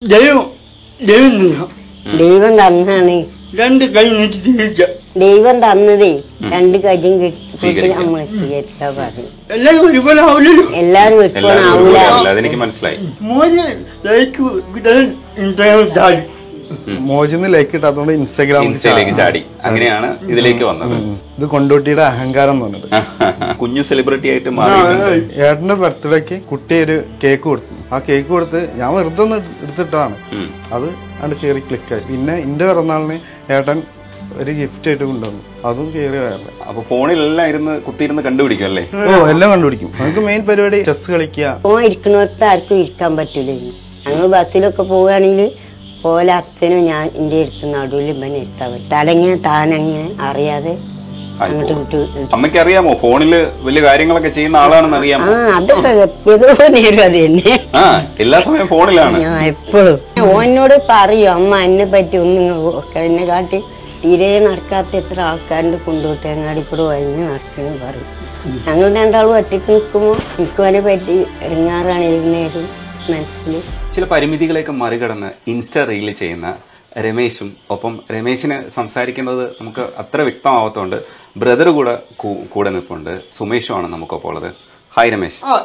ദൈവം ദൈവം തന്നു. ദൈവം തന്നാണ് രണ്ട് കൈ നീട്ടി ജീവിക്ക ദൈവം തന്നതേ രണ്ട് കയ്യും കിട്ടി സ്വീകരിക്കാം. നമ്മൾ സ്വീകരിക്കാൻ പറഞ്ഞു എല്ലാവരും ഒരുപോലെ ആവില്ലല്ലോ എല്ലാരും എല്ലാവരും വെക്കണാവൂല ഒരുപോലെ ആവില്ല അതെനിക്ക് മനസ്സിലായി മോന് ലൈക്ക് കിട്ടാൻ ഇൻസ്റ്റാഗ്രാം ചാടി മോജിന്ന് ലൈക്ക് ഇട്ടാത്തോണ്ട് ഇൻസ്റ്റാഗ്രാമിൽ ഇൻസ്റ്റയിലേക്ക് ചാടി അങ്ങനെയാണ് ഇതിലേക്ക് വന്നത് ഇത് കൊണ്ടോട്ടിയുടെ അഹങ്കാരം എന്ന് പറഞ്ഞത് കുഞ്ഞു സെലിബ്രിറ്റി ആയിട്ട് മാറിയിട്ടുണ്ട് ഏട്ടന്റെ ബർത്ത്ഡേക്ക് കുട്ടി ഒരു കേക്ക് കൊടുത്തു ആ കേക്ക് കൊടുത്ത് ഞാൻ വെറുതെ ഒന്ന് എടുത്തിട്ടതാണ് ഉം. അത് അത് കയറി ക്ലിക്കായി പിന്നെ എന്റെ പിറന്നാളിന് ഏട്ടൻ ഒരു ഗിഫ്റ്റ് ആയിട്ട് കൊണ്ടുവന്നു അതും കയറി വയറില്ല അപ്പൊ ഫോണിലെല്ലാം ഇരുന്ന് കുത്തിയിരുന്ന് കണ്ടുപിടിക്കും അല്ലേ ഓ എല്ലാം കണ്ടുപിടിക്കും നമുക്ക് മെയിൻ പരിപാടി ചെസ് കളിക്കുക ഓൻ ഇരിക്കണോടത്ത് ആർക്കും ഇരിക്കാൻ പറ്റൂല ഞങ്ങൾ ബസ്സിലൊക്കെ പോവുകയാണെങ്കിൽ പോലെ അച്ഛനും ഞാൻ എൻ്റെ അടുത്ത് നടുവിൽ ഇവനെ എത്താൻ പറ്റും തലങ്ങനെ താനങ്ങനെ അറിയാതെ അങ്ങോട്ട് വിട്ടു അമ്മയ്ക്ക് അറിയാമോ ഫോണില് വലിയ കാര്യങ്ങളൊക്കെ ചെയ്യുന്ന ആളാണെന്ന് ആ അറിയാമോ അതൊക്കെ ഏതോ നേരം അത് തന്നെ ആ എല്ലാ സമയം ഫോണിലാണ് ഞാൻ എപ്പോഴും ഓനോട് പറയും അമ്മ എന്നെ പറ്റി ഒന്നും ഓർക്കാൻ എന്നെ കാട്ടി തീരെ നടക്കാത്ത എത്ര ആൾക്കാരുടെ കൊണ്ടുപോട്ടങ്ങാടി കൂടെ വഴങ്ങി നടക്കുന്നു പറയും ഞങ്ങൾ രണ്ടാളും ഒറ്റയ്ക്ക് നിൽക്കുമ്പോൾ എനിക്ക് അവനെ പറ്റി ഇറങ്ങാറാണ് ഏത് നേരം മനസ്സിൽ ചില പരിമിതികളെയൊക്കെ മറികടന്ന് ഇൻസ്റ്റ റീൽ ചെയ്യുന്ന രമേശും ഒപ്പം രമേശിന് സംസാരിക്കുന്നത് നമുക്ക് അത്ര വ്യക്തമാവാത്തതുകൊണ്ട് ബ്രദർ കൂടെ കൂ- കൂടെ നിൽപ്പുണ്ട് സുമേഷുമാണ് നമുക്കൊപ്പം ഉള്ളത് ഹായ് രമേശ് ആ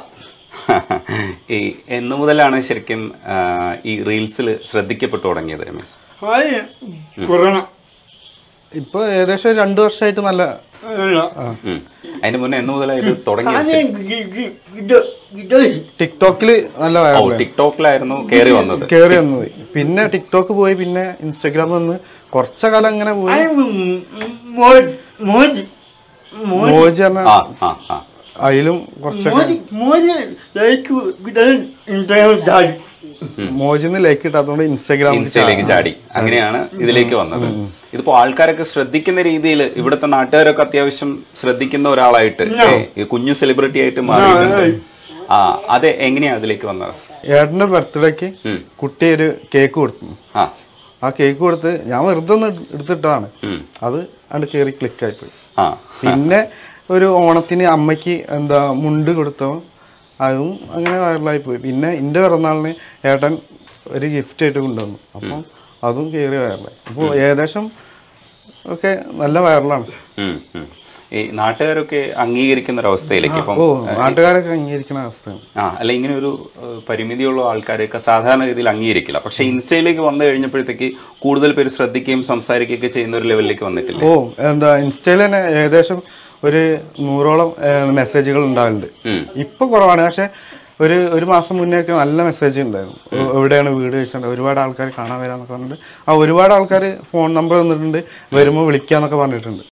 ഈ എന്നു മുതലാണ് ശരിക്കും ആ, ഈ റീൽസിൽ ശ്രദ്ധിക്കപ്പെട്ടു തുടങ്ങിയത് രമേശ് ഹായ് കൊറോണ ഇപ്പൊ ഏകദേശം ഒരു രണ്ടു വർഷമായിട്ട് നല്ല അല്ല. ഉം. അതിന് മുന്നേ എന്ന് മുതലാണ് ഇത് തുടങ്ങിയത് ആദ്യം ഗി- ഗി- ഗിറ്റ- ഗിറ്റാർ ടിക്ടോക്കില് നല്ല ഓ വൈറലായി ടിക്ടോക്കിലായിരുന്നു കയറി വന്നത് കയറി വന്നത് പിന്നെ ടിക്ടോക്ക് പോയി പിന്നെ ഇൻസ്റ്റാഗ്രാം വന്ന് കുറച്ച കാലം അങ്ങനെ പോയി ആയ മോജ് മോജ് മോജ് മോജി പറഞ്ഞ ആ ആ ആ അതിലും കുറച്ചൊക്കെ മോജ് മോജ് ലൈക്ക് കിട്ടാൻ ഇൻസ്റ്റാഗ്രാം ചാടി മോജിന്ന് ലൈക്ക് ഇട്ടാത്തോണ്ട് ഇൻസ്റ്റാഗ്രാമിൽ ഇൻസ്റ്റയിലേക്ക് ചാടി അങ്ങനെയാണ് ഇതിലേക്ക് വന്നത് ഇതിപ്പോ ആൾക്കാരൊക്കെ ശ്രദ്ധിക്കുന്ന രീതിയിൽ ഇവിടുത്തെ നാട്ടുകാരൊക്കെ അത്യാവശ്യം ശ്രദ്ധിക്കുന്ന ഒരാളായിട്ട് ഏ, ഈ കുഞ്ഞു സെലിബ്രിറ്റി ആയിട്ട് മാറിയിട്ടുണ്ട് ആ അത് എങ്ങനെയാ അതിലേക്ക് വന്നത് ഏട്ടന്റെ ബർത്ത്ഡേക്ക് ഉം. കുട്ടി ഒരു കേക്ക് കൊടുത്തു ആ ആ കേക്ക് കൊടുത്ത് ഞാൻ വെറുതെ ഒന്ന് എടുത്തിട്ടതാണ് ഉം. അത് അത് കയറി ക്ലിക്കായി പോയി ആ പിന്നെ ഒരു ഓണത്തിന് അമ്മയ്ക്ക് എന്താ മുണ്ട് കൊടുത്തോ അതും അങ്ങനെ വൈറലായി പോയി പിന്നെ എൻ്റെ പിറന്നാളിന് ഏട്ടൻ ഒരു ഗിഫ്റ്റ് ആയിട്ട് കൊണ്ടുവന്നു അപ്പം അതും കയറി വൈറലായി അപ്പോൾ ഏകദേശം ഒക്കെ നല്ല വൈറലാണ് ഉം, ഉം. ഈ നാട്ടുകാരൊക്കെ അംഗീകരിക്കുന്ന ഒരു അവസ്ഥയിലേക്ക് ഇപ്പം ഓ നാട്ടുകാരൊക്കെ അംഗീകരിക്കുന്ന അവസ്ഥയാണ് ആ അല്ല ഇങ്ങനെ ഒരു ഏഹ്, പരിമിതിയുള്ള ആൾക്കാരെയൊക്കെ സാധാരണ രീതിയിൽ അംഗീകരിക്കില്ല പക്ഷെ ഇൻസ്റ്റയിലേക്ക് വന്നു കഴിഞ്ഞപ്പോഴത്തേക്ക് കൂടുതൽ പേര് ശ്രദ്ധിക്കുകയും സംസാരിക്കുകയൊക്കെ ചെയ്യുന്ന ഒരു ലെവലിലേക്ക് വന്നിട്ടില്ല ഓ എന്താ ഇൻസ്റ്റയിൽ തന്നെ ഏകദേശം ഒരു നൂറോളം മെസ്സേജുകൾ ഉണ്ടാവുന്നുണ്ട് ഉം. ഇപ്പൊ കുറവാണ് പക്ഷെ ഒരു ഒരു മാസം മുന്നേ ഒക്കെ നല്ല മെസ്സേജ് ഉണ്ടായിരുന്നു എ- എവിടെയാണ് വീട് വെച്ചിട്ടുണ്ട് ഒരുപാട് ആൾക്കാർ കാണാൻ വരാന്നൊക്കെ പറഞ്ഞിട്ട് ആ ഒരുപാട് ആൾക്കാർ ഫോൺ നമ്പർ തന്നിട്ടുണ്ട് വരുമ്പോൾ വിളിക്കാന്നൊക്കെ പറഞ്ഞിട്ടുണ്ട്